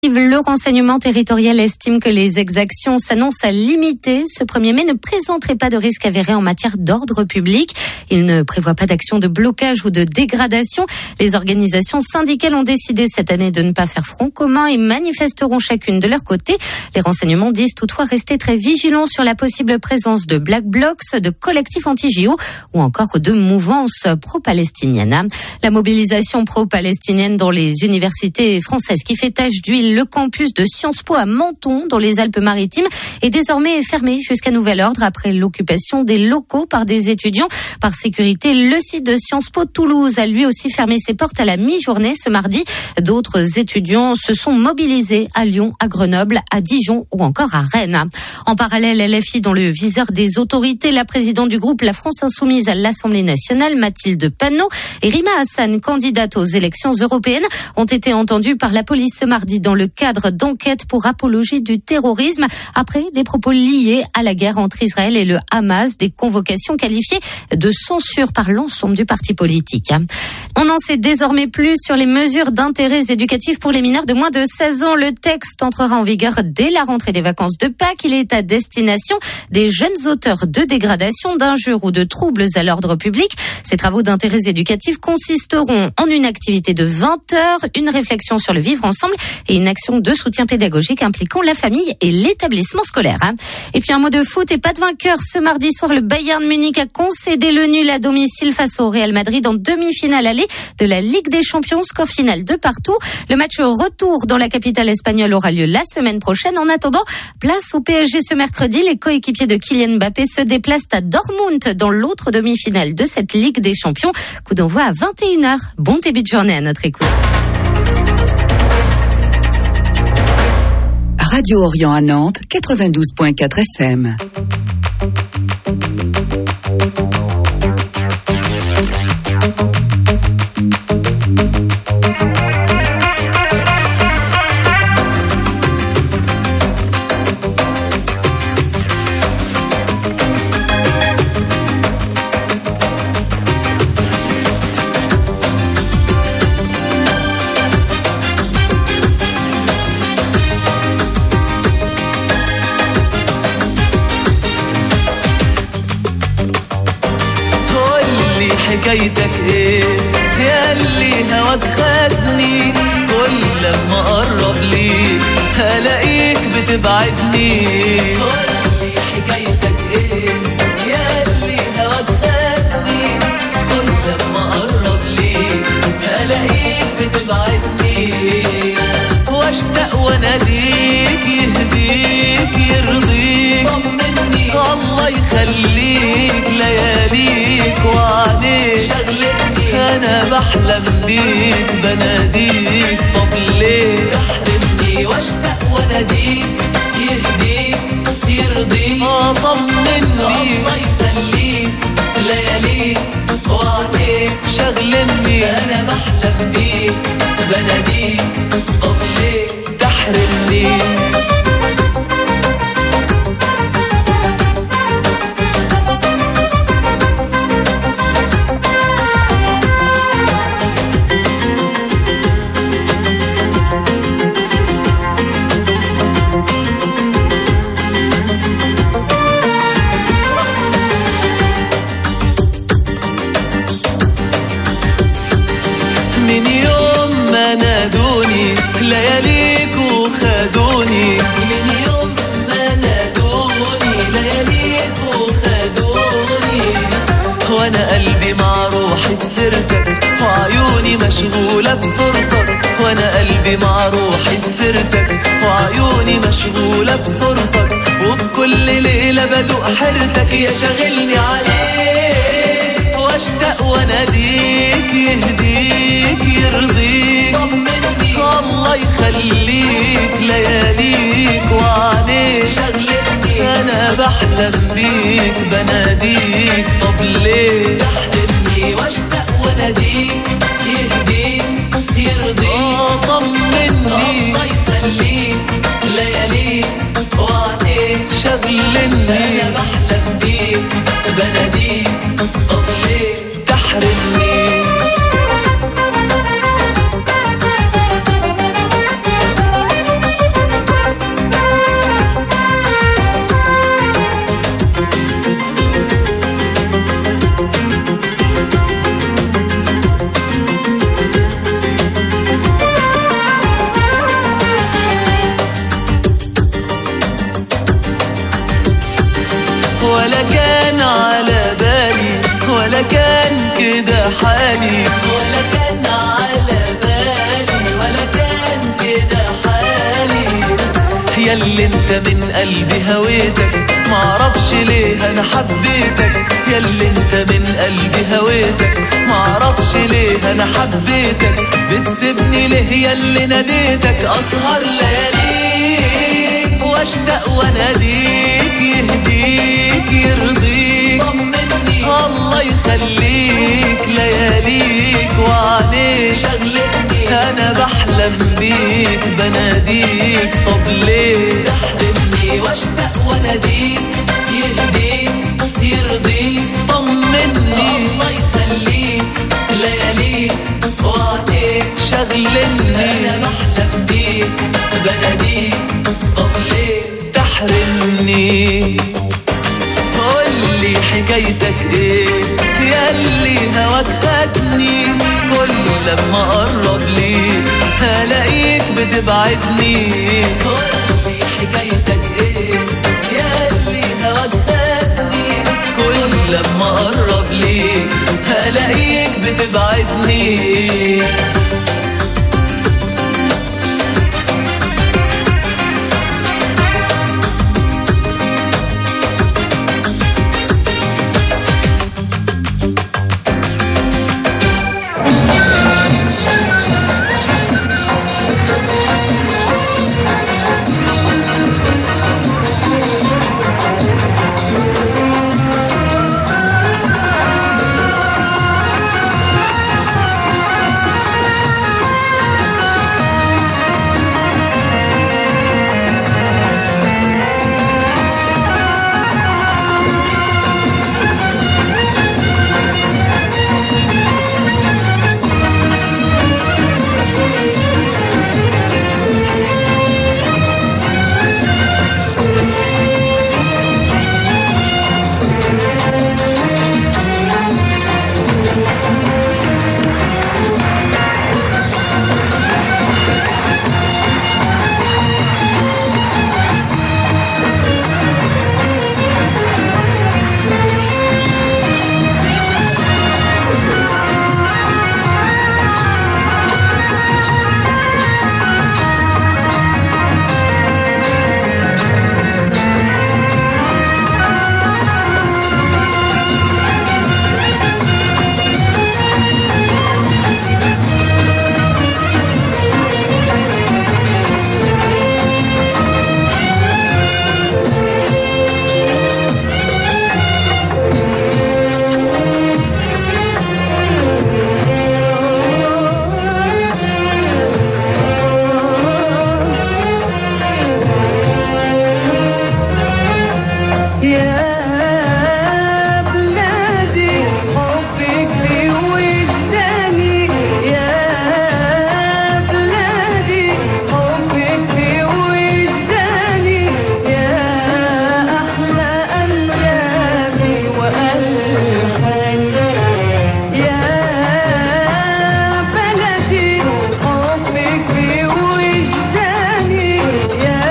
Le renseignement territorial estime que les exactions s'annoncent à limiter. Ce 1er mai ne présenterait pas de risque avéré en matière d'ordre public. Il ne prévoit pas d'action de blocage ou de dégradation. Les organisations syndicales ont décidé cette année de ne pas faire front commun et manifesteront chacune de leur côté. Les renseignements disent toutefois rester très vigilants sur la possible présence de black blocs, de collectifs anti-JO ou encore de mouvances pro-palestiniennes. La mobilisation pro-palestinienne dans les universités françaises qui fait tache d'huile le campus de Sciences Po à Menton, dans les Alpes-Maritimes, est désormais fermé jusqu'à nouvel ordre après l'occupation des locaux par des étudiants. Par sécurité, le site de Sciences Po Toulouse a lui aussi fermé ses portes à la mi-journée ce mardi. D'autres étudiants se sont mobilisés à Lyon, à Grenoble, à Dijon ou encore à Rennes. En parallèle, LFI dans le viseur des autorités, la présidente du groupe La France Insoumise à l'Assemblée nationale, Mathilde Panot, et Rima Hassan, candidate aux élections européennes, ont été entendus par la police ce mardi dans le le cadre d'enquête pour apologie du terrorisme après des propos liés à la guerre entre Israël et le Hamas, des convocations qualifiées de censure par l'ensemble du parti politique. On en sait désormais plus sur les mesures d'intérêt éducatifs pour les mineurs de moins de 16 ans. Le texte entrera en vigueur dès la rentrée des vacances de Pâques. Il est à destination des jeunes auteurs de dégradation, d'injures ou de troubles à l'ordre public. Ces travaux d'intérêt éducatifs consisteront en une activité de 20 heures, une réflexion sur le vivre ensemble et une action de soutien pédagogique impliquant la famille et l'établissement scolaire. Hein. Et puis un mot de foot et pas de vainqueur. Ce mardi soir, le Bayern Munich a concédé le nul à domicile face au Real Madrid en demi-finale aller de la Ligue des Champions. Score final de partout. Le match retour dans la capitale espagnole aura lieu la semaine prochaine. En attendant, place au PSG ce mercredi. Les coéquipiers de Kylian Mbappé se déplacent à Dortmund dans l'autre demi-finale de cette Ligue des Champions. Coup d'envoi à 21h. Bon début de journée à notre écoute. Radio Orient à Nantes, 92.4 FM. حكايتك ايه يا اللي هواك خدني كل لما اقرب ليك هلاقيك بتبعدني قولي حكايتك ايه يا اللي هواك خدني كل لما اقرب ليك هلاقيك بتبعدني واشتاق واناديك يهديك يرضيك طمني الله يخليك لياليك وعليك شغلتني انا بحلم بيك بناديك طب ليه تحرمني واشتاق واناديك يهديك يرضيك اه طمني الله يخليك لياليك وعليك شغلني انا بحلم بيك بناديك طب ليه تحرمني من يوم ما نادوني لياليك وخدوني من يوم ما نادوني لياليك وخدوني وانا قلبي مع روحي بسيرتك وعيوني مشغولة بصورتك وانا قلبي مع روحي بسيرتك وعيوني مشغولة بصورتك وفي كل ليلة بدوق حيرتك يا شاغلني عليك واشتاق واناديك يهديك يرضيك طمني الله يخليك لياليك وعليك شغلتني انا بحلم بيك بناديك طب ليه تحرمني واشتاق واناديك يهديك يرضيك اه طمني الله يخليك لياليك وعليك شغلني انا بحلم بيك بناديك طب ليه كده حالي ولا كان على بالي ولا كان كده حالي يا اللي انت من قلبي هويتك معرفش ليه انا حبيتك يا اللي انت من قلبي هويتك معرفش ليه انا حبيتك بتسيبني ليه يا اللي ناديتك اسهر لياليك واشتاق واناديك يهديك يرضيك طمني الله يخليك لياليك وعليك شغلتني انا بحلم بيك بناديك طب ليه تحرمني واشتاق واناديك يهديك يرضيك طمني الله يخليك لياليك وعليك شغلني انا بحلم بيك بناديك طب ليه تحرمني قولي حكايتك ايه ياللي هواك خدني كل لما اقرب ليك هلاقيك بتبعدني قولي حكايتك ايه ياللي هواك خدني كل لما اقرب ليك هلاقيك بتبعدني يا بلادي حبك في وجداني يا بلادي حبك في وجداني يا أحلى أنغامي وألحاني يا بلدي حبك في وجداني يا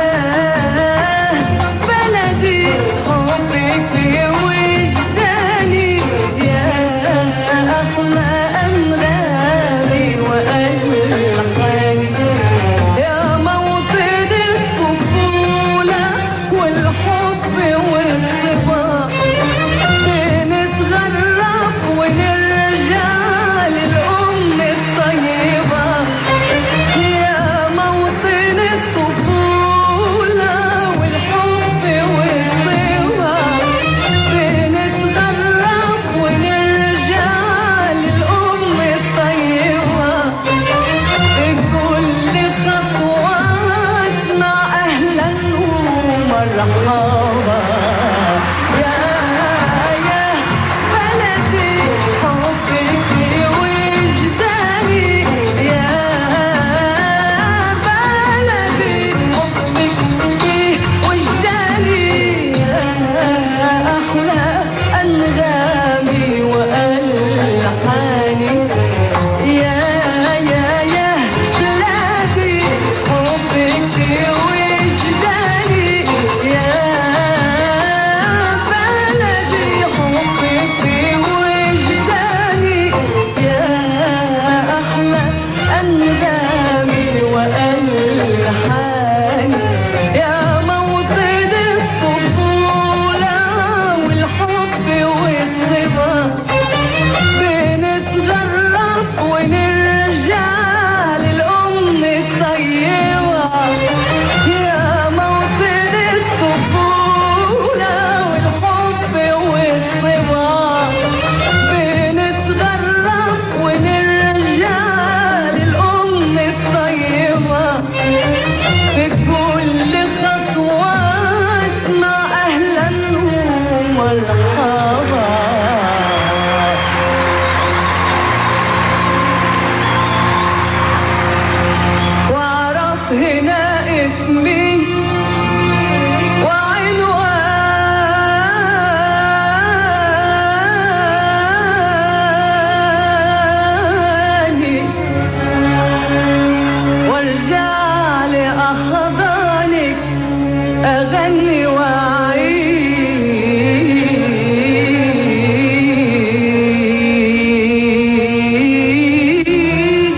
بلدي حبك في وجداني يا أحلى أنغامي وألحاني يا موطن الطفولة والحب والصفا نتغرب ونرجع للأم الطيبة يا موطن الطفولة والحب والصفا نتغرب ونرجع للأم الطيبة بكل خطوة اسمع أهلا ومرحبا يا يا بلدي حبك في وجداني يا بلدي حبك في وجداني يا أحلى أنغامي وألحاني يا يا يا بلادي حبك في وجداني يا أغني وأعيش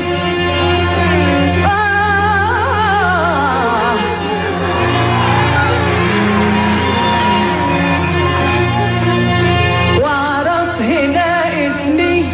آه واعرف هنا اسمي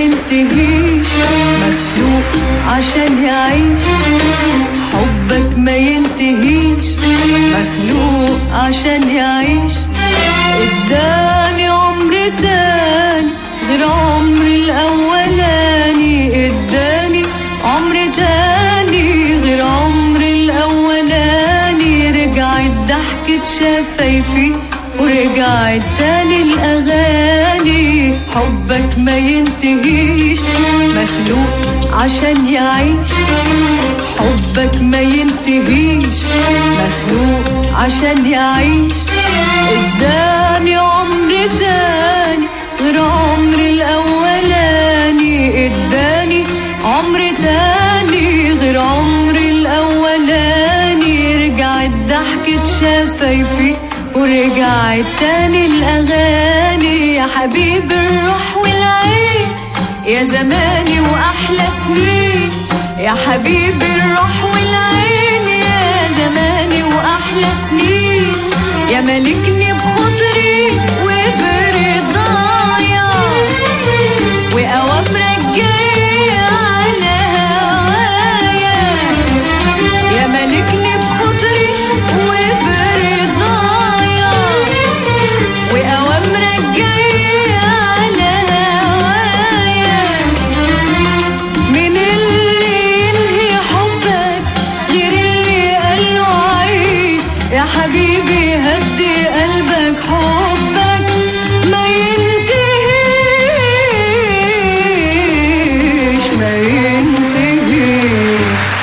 ينتهيش مخلوق عشان يعيش حبك ما ينتهيش مخلوق عشان يعيش اداني عمر تاني غير عمر الاولاني اداني عمر تاني غير عمر الاولاني رجعت ضحكة شفايفي ورجعت تاني الاغاني حبك ما ينتهيش مخلوق عشان يعيش حبك ما ينتهيش مخلوق عشان يعيش اداني عمر تاني غير عمر الاولاني اداني عمر تاني غير عمر الاولاني رجعت ضحكة شفايفي ورجعت تاني الاغاني يا حبيب الروح والعين يا زماني واحلى سنين يا حبيب الروح والعين يا زماني واحلى سنين يا ملكني بخطري وبرضايا واوامرك جايه على هوايا يا ملكني بخطري وبرضايا واوامرك جايه على هوايا من اللي ينهي حبك غير اللي قاله عيش يا حبيبي هدي قلبك حبك ما ينتهيش ما ينتهيش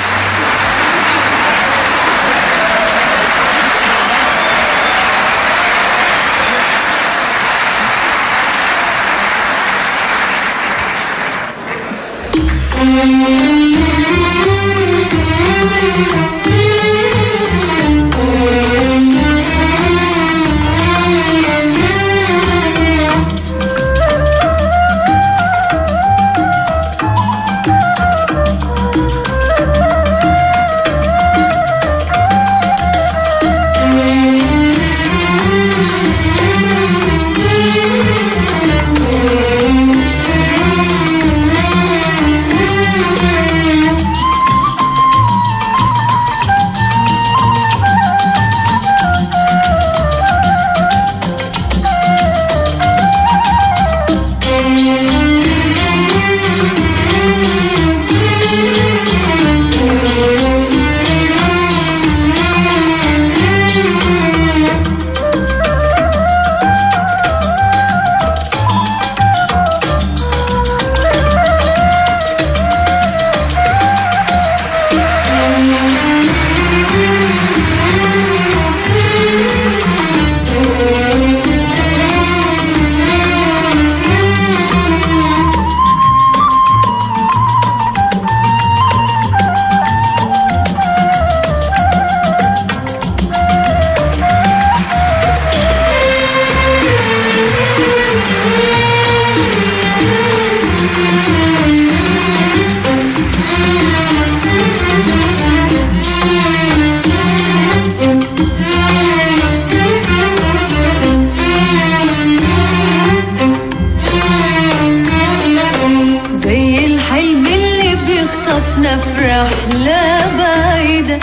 زي الحلم اللي بيخطفنا في رحلة بعيدة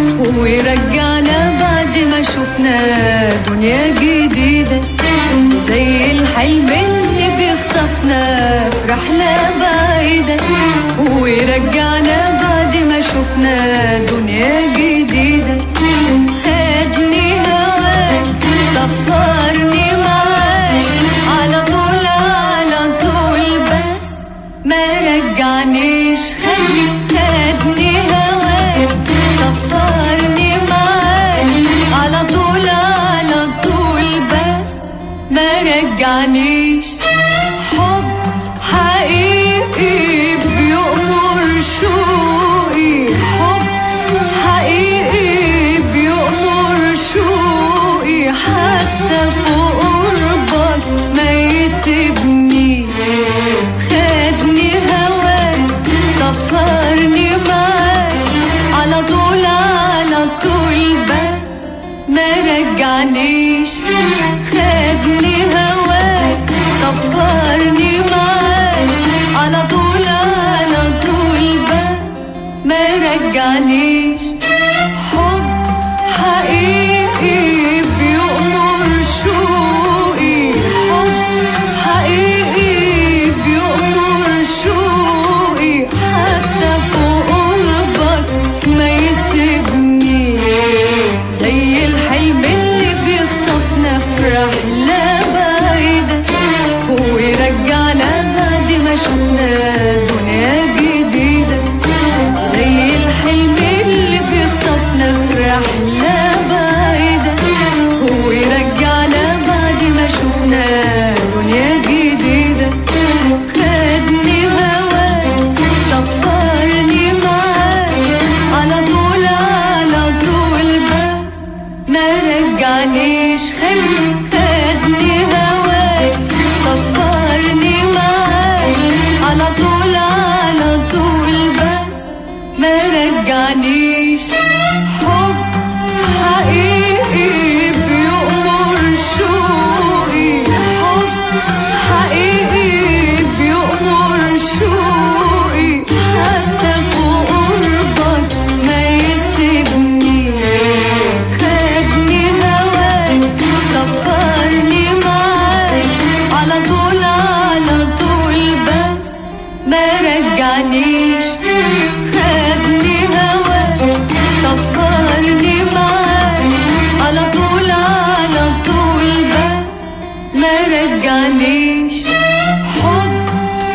ويرجعنا بعد ما شفنا دنيا جديدة زي الحلم اللي بيخطفنا في رحلة بعيدة ويرجعنا بعد ما شفنا دنيا جديدة خدني هواك سفرني معاك على طول على طول بس ما رجعنيش خلي خدني هواك سفرني معاك على طول على طول بس ما رجعنيش حب حقيقي بيأمر شوقي حب حقيقي بيأمر شوقي حتى فوق قربك ما يسيبني خدني هواك سفرني معاك على طول على طول بس ما رجعنيش خدني هواك سفرني معاك على طول على طول بقى ما رجعنيش حب حقيقي بيأمر شوقي حب حقيقي بيأمر شوقي حتى فوق قربك ما يسيبنيش زي الحلم اللي بيخطفنا في رحلة بعيدة ويرجعنا بعد ما شفنا دنيا جديدة زي الحلم اللي بيخطفنا في رحلة بعيدة ويرجعنا بعد ما شفنا دنيا جديدة خدني هواك سفرني معاك على طول على طول بس ما رجعنيش خل خدني هواك سفرني معاك على طول على طول بس ما رجعنيش حب حقيقي بيأمر شوقي حب حقيقي بيأمر شوقي حتى فوق قربك ما يسيبني خدني هواك سفرني معاك على طول على طول بس ما رجعنيش خدني هواك سفرني معاك على طول على طول بس ما رجعنيش حب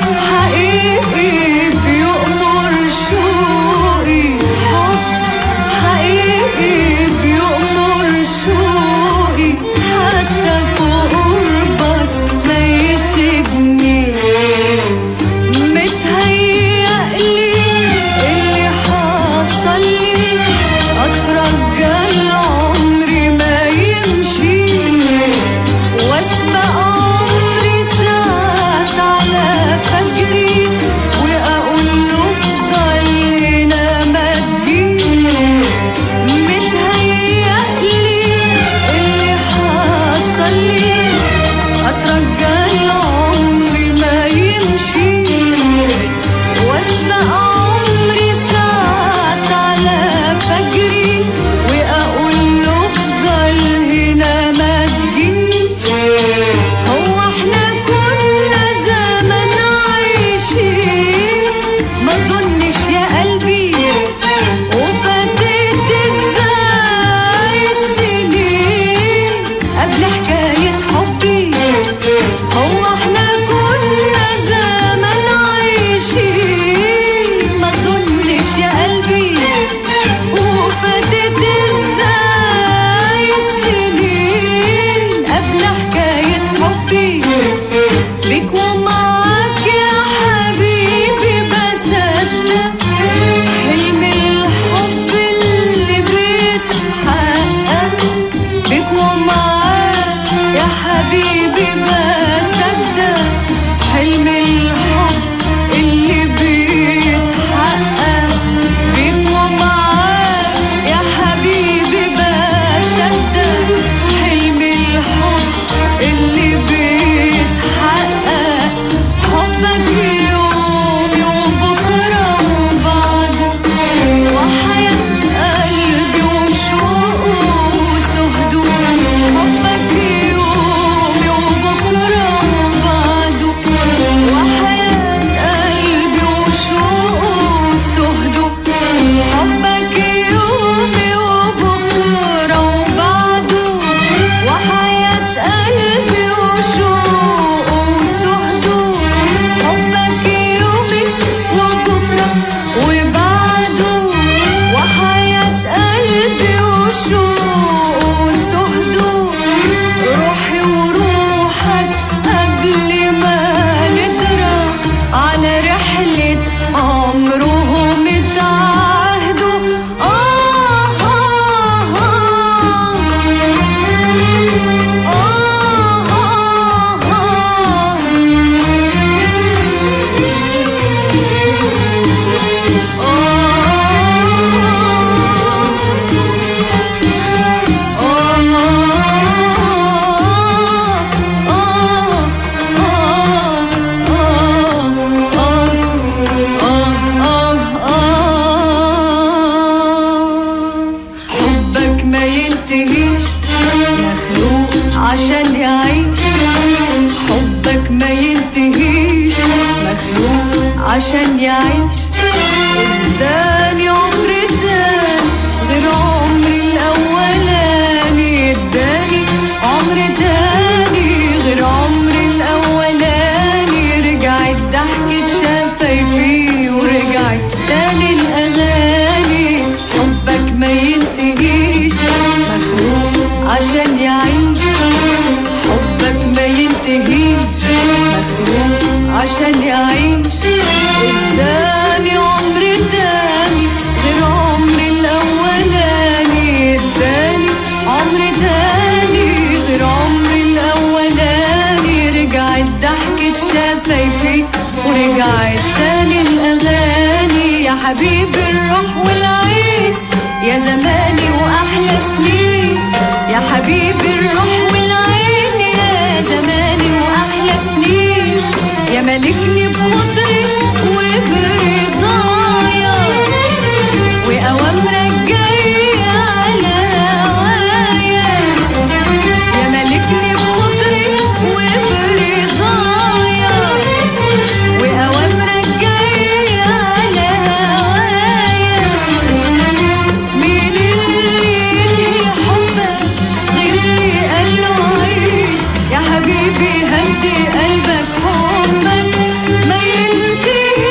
حقيقي بيأمر شوقي حب حقيقي بيأمر شوقي حتى فوق قربك ما يسيبني متهيألي اللي حصل لي أترجى العمر ما يمشي واسبق عمري ساعات على فجري وأقول له افضل هنا ما تجيش متهيألي اللي حصل لي أترجى العمر ما يمشي واسبق عمري ساعات على فجري وأقول له افضل هنا ما تجيش هو احنا كنا زمان عايشين ما ظنش يا قلبي وفاتت ازاي السنين قبل حكاية حبي هو احنا كنا زمان عايشين ما ظنش يا قلبي وفاتت ازاي السنين قبل حكاية حبي بيك ومعاك يا حبيبي بصدق حلم الحب اللي بيتحقق بيك ومعاك يا حبيبي بصدق حلم الحب اللي بيتحقق بيك ومعاك يا حبيبي بصدق حلم الحب اللي بيتحقق حبك يومي وبكرة وبعده وحياة قلبي وشوقه وسهده حبك يومي وبكرة وبعده وحياة قلبي وشوقه وسهده حبك يومي وبكرة وبعده وحياة قلبي وشوقه وسهده حبك يومي وبكرة وبعده وحياة قلبي وشوقه وسهده روحي وروحك قبل ما ندرى على رحلة عمرهم اتعهدوا آه آه آه آه آه آه عشان يعيش اداني عمر تاني غير عمري الاولاني اداني عمر تاني غير عمري الاولاني رجعت ضحكة شفايفي ورجعت تاني الاغاني حبك ما ينتهيش مخلوق عشان يعيش حبك ما ينتهيش مخلوق عشان يعيش اداني عمر تاني غير عمري الاولاني اداني عمر تاني غير عمري الاولاني رجعت ضحكة شفايفي ورجعت تاني الاغاني يا حبيبي الروح والعين يا زماني واحلى سنين يا حبيبي الروح والعين يا زماني واحلى سنين يا ملكني بخطري وبرضايا واوامرك جايه على هوايا يا ملكني بخطري وبرضايا واوامرك جايه على هوايا مين اللي ينهي حبك غير اللي قاله عيش يا حبيبي هدي قلبك حبك ما ينتهيش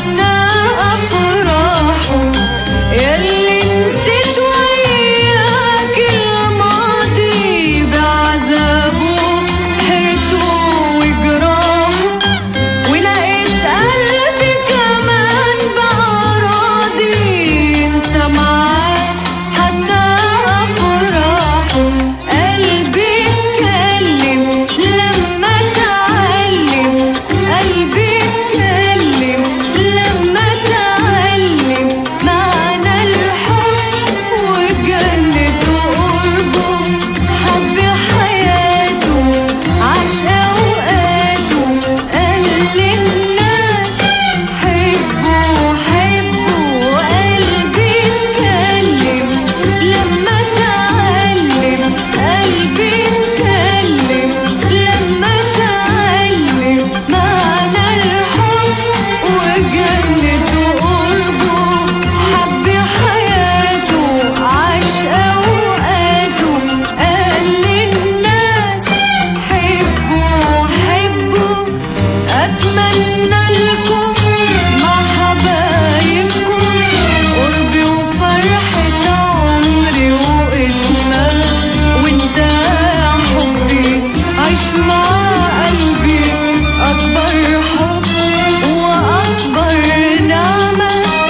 حتى أفراحه يلي نسيت وياك الماضي بعذابه حرته وجراحه ولقيت قلبي كمان بقى راضي ينسى معاه حتى أفراحه قلبي اتكلم لما اتعلم قلبي اتكلم لما اتعلم معنى الحب وجنته قربه حب حياته عاش اوقاته قال للناس حبوا حبوا قلبي اتكلم لما اتعلم قلبي اتكلم لما اتعلم معنى الحب وجنته قربه حب حياته عاش اوقاته قال للناس حبوا حبوا اتمنى لكم مع حبايبكم قربي وفرحة عمري واسمها وانت يا حبي عيش مع قلبي اكبر حب واكبر نعمة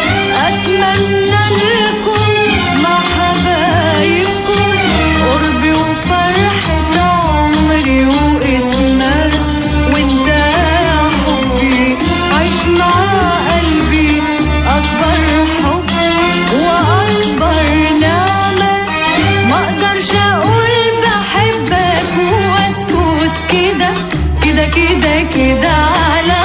اتمنى لكم مع حبايبكم قربي وفرحة عمري واسمها وانت يا حبي عيش مع قلبي اكبر حب واكبر نعمة ما اقدرش اقول بحبك واسكت كده كده كده كده على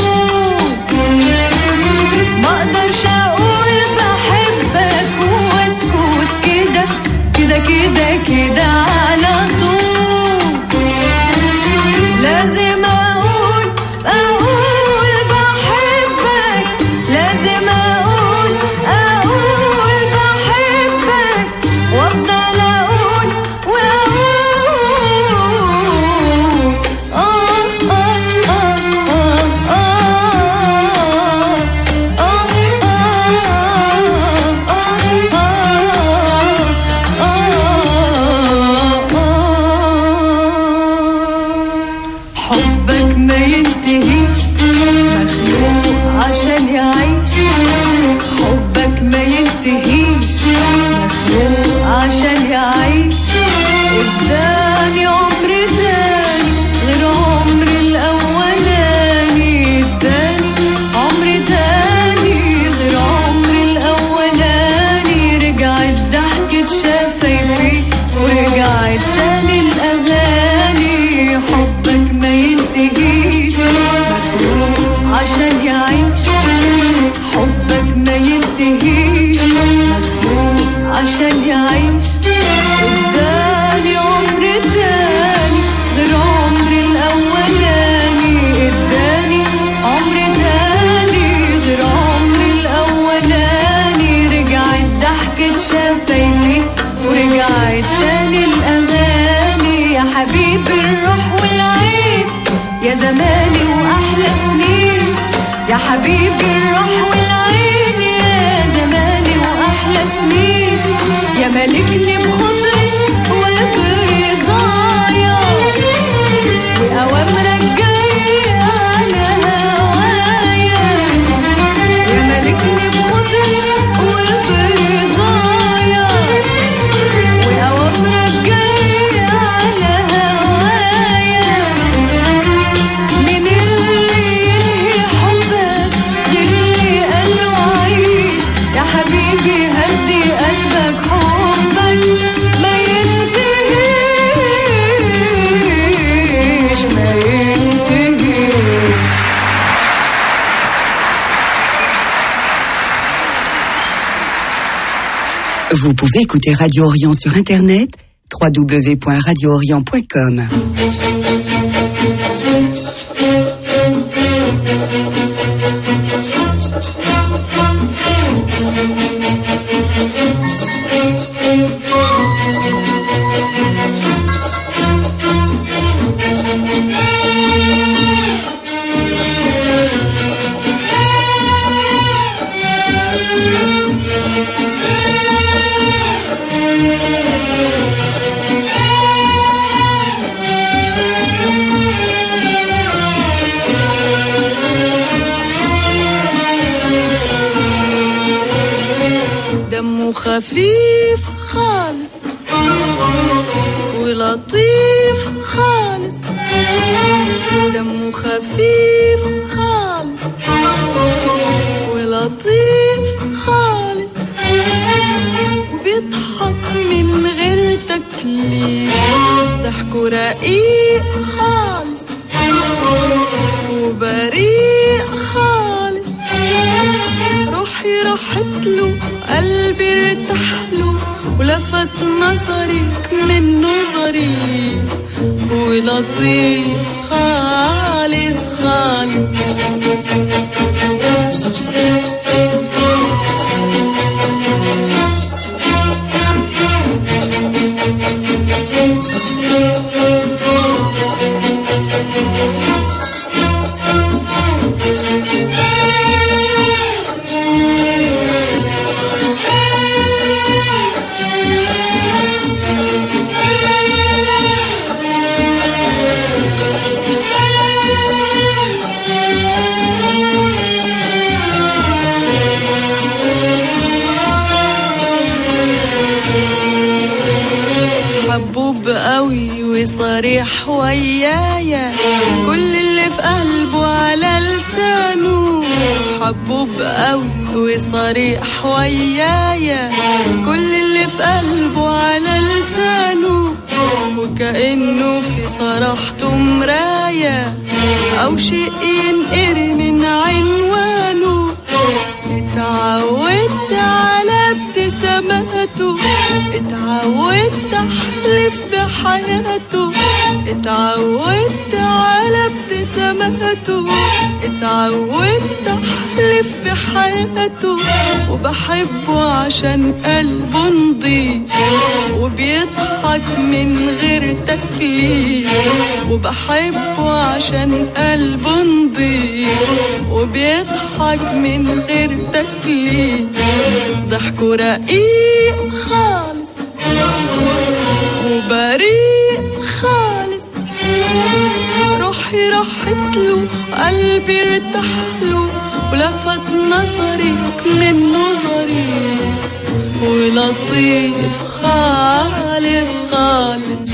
طول ما اقدرش اقول بحبك واسكت كده كده كده كده على طول لازم اقول اقول بحبك لازم اقول اقول بحبك وافضل اقول واقول اه اه اه اه اه حبك ما ينتهيش مخلوق عشان يعيش حبك ما ينتهيش مخلوق عشان يعيش اداني عمر تاني غير عمر الاولاني اداني عمر تاني غير عمر الاولاني رجعت ضحكة شفايفي ورجعت تاني الاغاني حبك ما ينتهيش مخلوق عشان يعيش حبك ما ينتهيش مخلوق عشان يعيش اداني عمر تاني غير عمر الاولاني اداني عمر تاني غير عمر الاولاني رجعت ضحكة شفايفي ورجعت تاني الاغاني يا حبيبي الروح والعين يا زماني واحلى سنين يا حبيبي الروح والعين يا زماني واحلى سنين يا ملكني بخطري وبرضايا واوامرك جايه على هوايا يا ملكني بخطري وبرضايا واوامرك جايه على هوايا مين اللي ينهي حبك غير اللي قاله عيش يا حبيبي هدي قلبك حبك ما ينتهيش ما ينتهيش Vous pouvez écouter Radio Orient sur Internet www.radioorient.com. دمه خفيف خالص ولطيف خالص دمه خفيف خالص ولطيف خالص وبيضحك من غير تكليف ضحكه رقيق خالص وبريء خالص روحي راحت له قلبي ارتاح له ولفت نظري منه ظريف ولطيف خالص خالص حبوب قوي وصريح ويايا كل اللي في قلبه على لسانه حبوب قوي وصريح ويايا كل اللي في قلبه على لسانه وكأنه في صراحته مراية أو شيء ينقري من عنوانه اتعودت على ابتساماته اتعودت احلف بحياته اتعودت على ابتساماته اتعودت احلف بحياته وبحبه عشان قلبه نضيف وبيضحك من غير تكليف وبحبه عشان قلبه نضيف وبيضحك من غير تكليف ضحكه رقيق خالص وبريء خالص روحي راحت له قلبي ارتاح له ولفت نظري منه ظريف ولطيف خالص خالص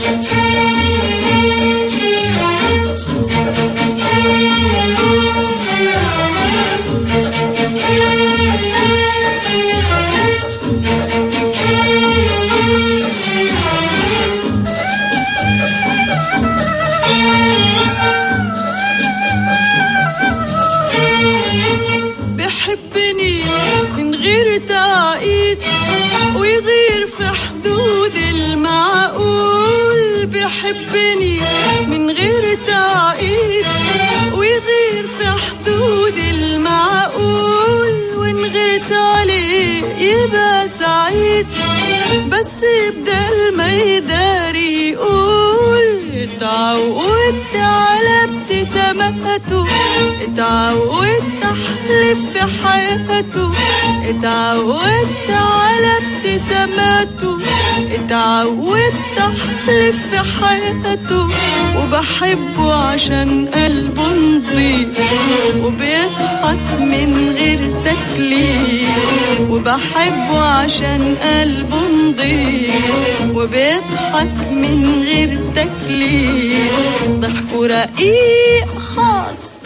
بيحبني من غير تعقيد ويغير في حدود المعقول بيحبني من غير تعقيد ويغير في حدود المعقول وإن غيرت عليه يبقى سعيد بس بدل ما يداري يقول اتعودت على ابتساماته اتعودت احلف بحياته اتعودت على ابتساماته اتعودت احلف بحياته وبحبه عشان قلبه نضيف وبيضحك من غير تكليف وبحبه عشان قلبه نضيف وبيضحك من غير تكليف ضحكه رقيق خالص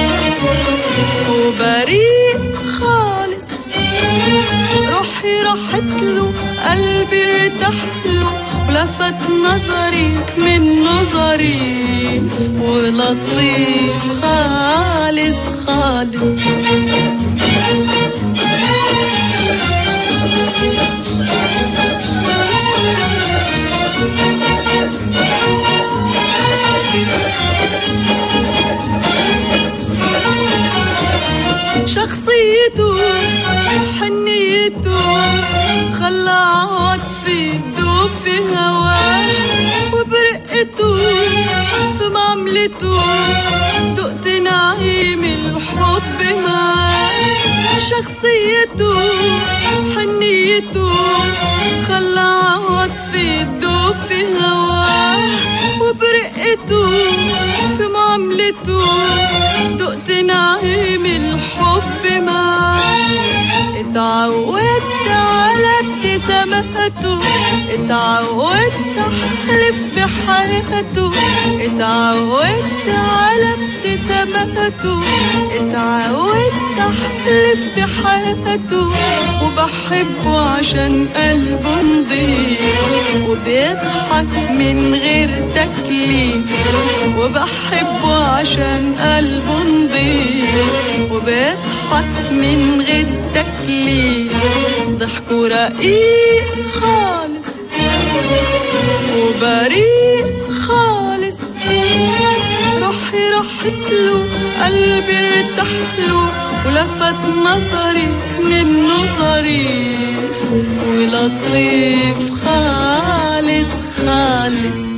وبريء خالص روحي راحت له قلبي ارتاح له ولفت نظري منه ظريف ولطيف خالص خالص شخصيته حنيته خلى عواطفي تدوب في هواه وبرقته في معاملته دقت نعيم الحب معاه شخصيته حنيته خلى عواطفي تدوب في هواه وبرقته في معاملته دقت نعيم الحب معاه اتعودت على ابتساماته اتعودت احلف بحياته اتعودت على ابتساماته اتعودت احلف بحياته وبحبه عشان قلبه نضيف وبيضحك من غير تكليف وبحبه عشان قلبه نضيف وبيضحك من غير تكليف ضحكه رقيق خالص وبريء خالص روحي راحت له قلبي ارتاح له ولفت نظري منه ظريف ولطيف خالص خالص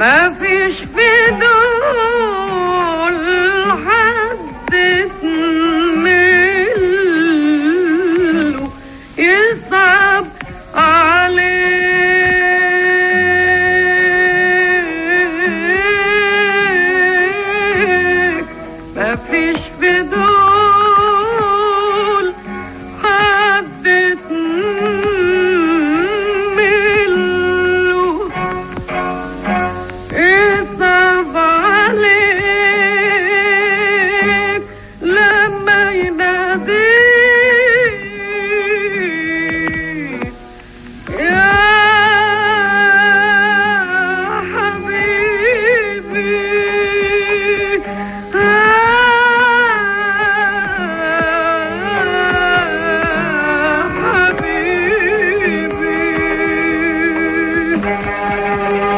ما فيش في دول حد تمله يصعب عليك ما فيش في دول حد تمله يصعب عليك لما يناديك يا حبيبي حبيبي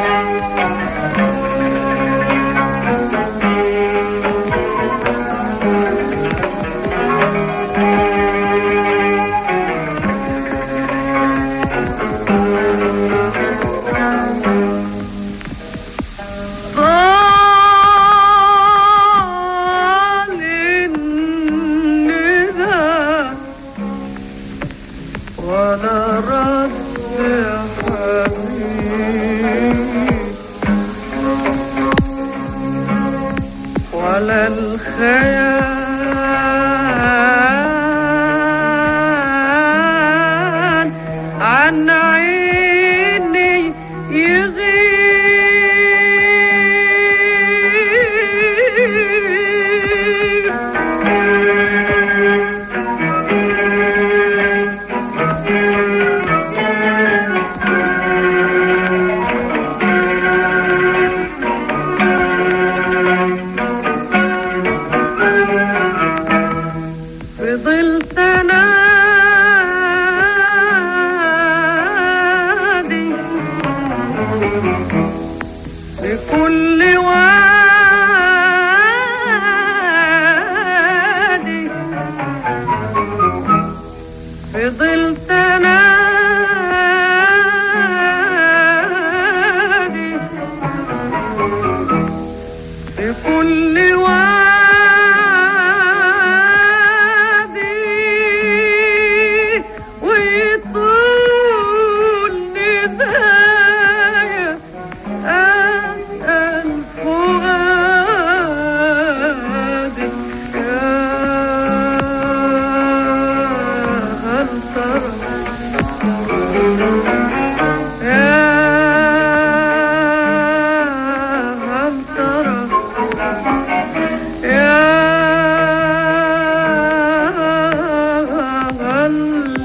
طال النداء ولا رد حبيب ولا الخيال عن عيني يغيب فضلت انادي لكل وادي فضلت انادي لكل وادي ويطول ندايا أسأل فؤادي يا هل ترى يا هل ترى يا هل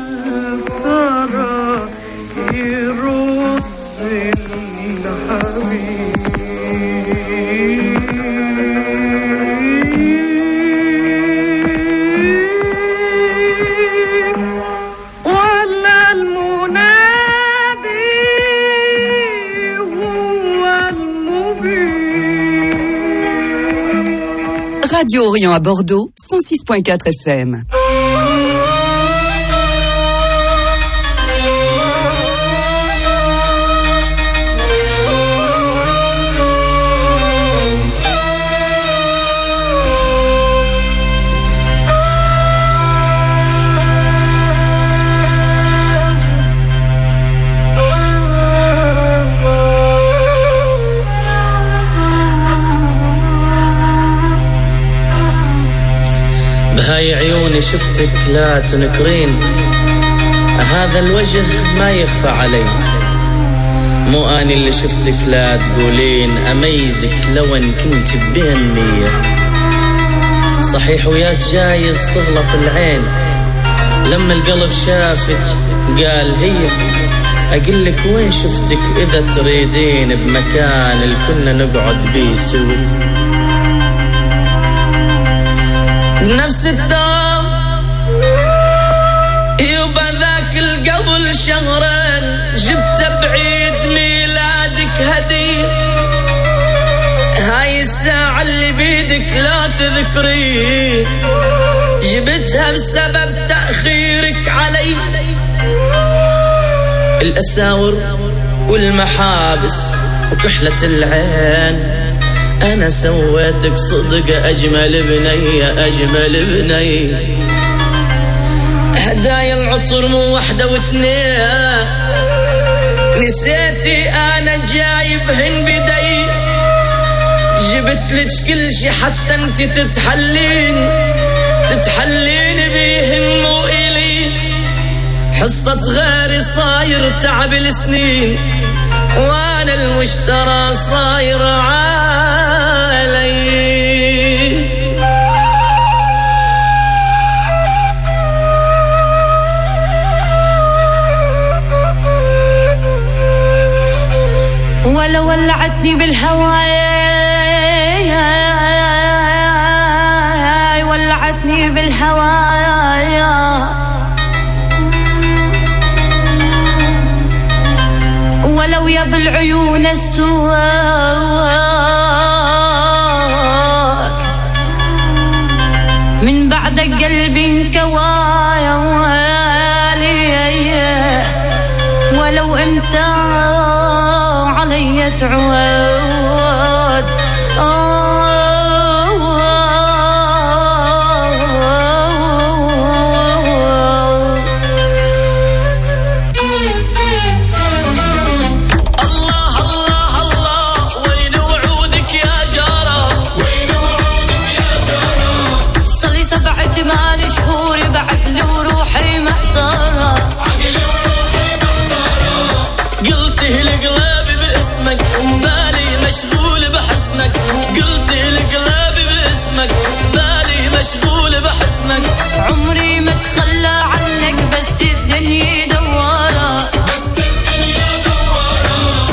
ترى يرد الحبيب ولا المنادي هو المبين Radio Orient à Bordeaux, 106.4 FM. بهاي عيوني شفتك لا تنكرين هذا الوجه ما يخفى علي مو اني اللي شفتك لا تقولين اميزك لو ان كنت بهالنية صحيح وياك جايز تغلط العين لما القلب شافك قال هي اقول لك وين شفتك اذا تريدين بمكان الكلنا نقعد بيه سوي نفس الدار يبا ذاك القبل شهرين جبت بعيد ميلادك هدية هاي الساعة اللي بيدك لا تذكري جبتها بسبب تأخيرك علي الأساور والمحابس وكحلة العين أنا سويتك صدق أجمل بني أجمل بني هدايا العطر مو واحدة واثنين نسيتي أنا جايبهن بدي جبت لك كل شي حتى انت تتحلين تتحلين بيهن مو إلي حصة غيري صاير تعب السنين وانا المشترى صاير علي ولو ولعتني بالهواء ولعتني بالهواء ولو يا بالعيون السواد من بعد قلبي انكوايا ولو انت علي تعود الله الله الله وين وعودك يا جارة وين وعودك يا جارة صلي سبع ثمان شهور بعد لو روحي محتارة قلته لقلبي باسمك بالي مشغول بحسنك قلته لقلبي باسمك بالي مشغول بحسنك عمري ما اتخلى عنك بس الدنيا دوارة بس الدنيا دوارة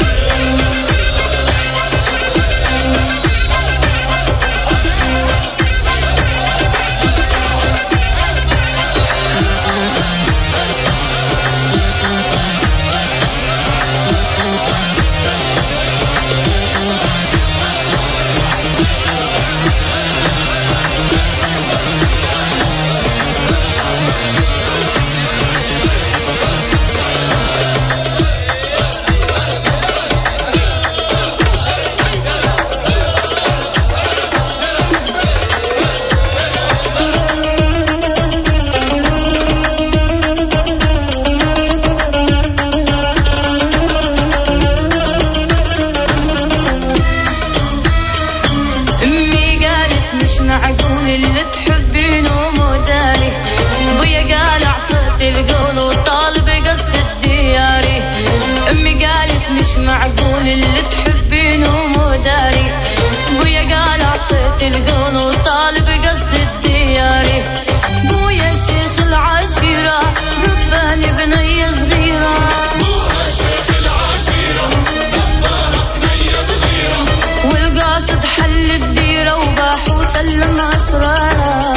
امي قالت مش معقول اللي تحبينه مو داري ابويا قال اعطيت القول وطالب قصد الدياري امي قالت مش معقول اللي تحبينه مو داري ابويا قال اعطيت القول وطالب قصد الدياري ابويا شيخ العشيرة رباني بنية صغيرة والقاصد حل الديرة وباح وسلم أسرارها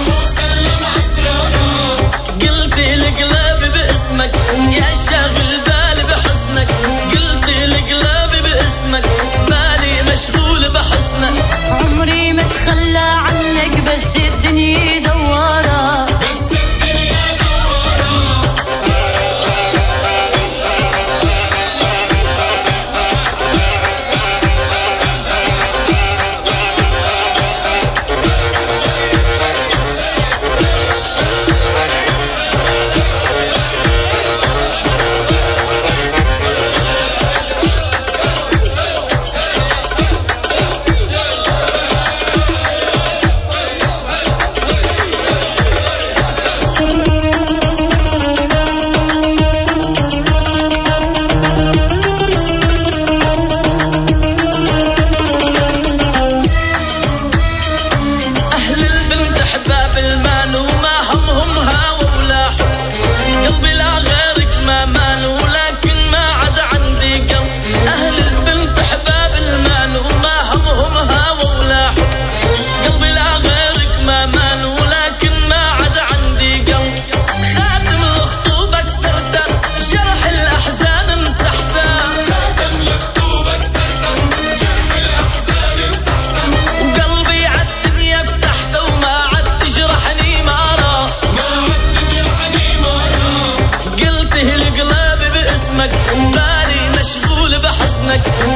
قلت لقلبي باسمك يا شاغل بالي بحسنك قلت لقلبي باسمك بالي مشغول بحسنك عمري ما اتخلى عنك بس الدنيا دوارة بس الدنيا دوارة أهل البنت أحباب المال وما همهم هاوى ولا حب قلبي لا غيرك ما مال ولكن ما عاد عندي قلب أهل البنت أحباب المال وما همهم هاوى ولا حب قلبي لا غيرك ما مال ولكن ما عاد عندي قلب خاتم الخطوبة كسرته جرح الأحزان مسحته خاتم الخطوبة كسرته جرح الأحزان مسحته وقلبي عالدنيا فتحته وما عاد تجرحني مرة ما عاد تجرحني مرة قلته لقلبي باسمك بالي مشغول بحسنك